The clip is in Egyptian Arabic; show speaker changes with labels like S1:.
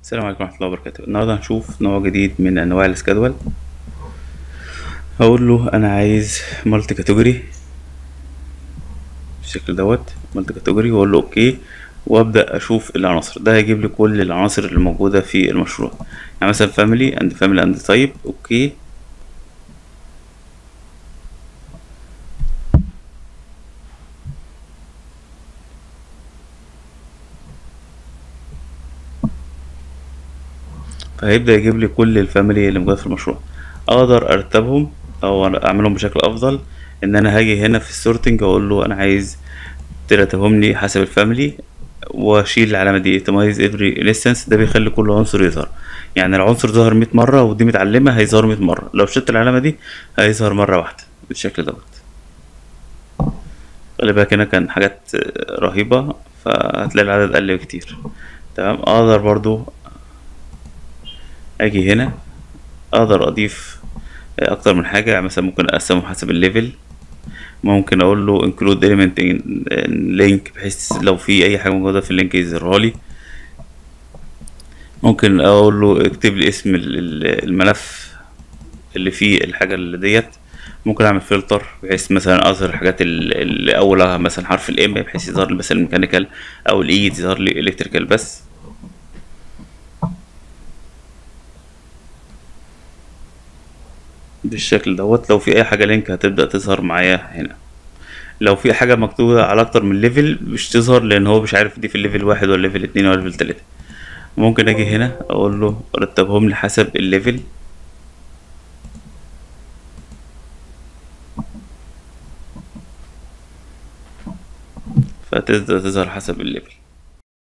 S1: السلام عليكم ورحمة الله وبركاته النهاردة هنشوف نوع جديد من أنواع السكادول هقول له أنا عايز مالتي كاتيجوري بالشكل دوت مالتي كاتيجوري وأقول له أوكي وأبدأ أشوف العناصر ده هيجيب لي كل العناصر اللي موجودة في المشروع يعني مثلا فاميلي أند فاميلي أند تايب أوكي فهيبدأ يجيب لي كل الفاميلي اللي موجودة في المشروع اقدر ارتبهم او اعملهم بشكل افضل ان انا هاجي هنا في السورتنج واقول له انا عايز ترتبهم لي حسب الفاميلي واشيل العلامه دي تميز افري انستنس ده بيخلي كل عنصر يظهر يعني العنصر ظهر 100 مره ودي متعلمه هيظهر 100 مره لو شلت العلامه دي هيظهر مره واحده بالشكل دوت خلي بالك هنا كان حاجات رهيبه فهتلاقي العدد قل بكتير تمام اقدر برضو اجي هنا اقدر اضيف اكتر من حاجه يعني مثلا ممكن اقسمه حسب الليفل ممكن اقول له include element in link بحيث لو في اي حاجه موجوده في اللينك يظهرها لي ممكن اقول له اكتب لي اسم الملف اللي فيه الحاجه اللي ديت ممكن اعمل فلتر بحيث مثلا اظهر الحاجات اللي اولها مثلا حرف الام بحيث يظهر لي مثلا الميكانيكال او الاي يظهر لي الكتريكال بس بالشكل دوت لو في اي حاجه لينك هتبدا تظهر معايا هنا لو في حاجه مكتوبه على اكتر من ليفل مش تظهر لان هو مش عارف دي في الليفل واحد ولا ليفل اتنين ولا ليفل تلاته ممكن اجي هنا اقول له رتبهم لي حسب الليفل فتبدا تظهر حسب الليفل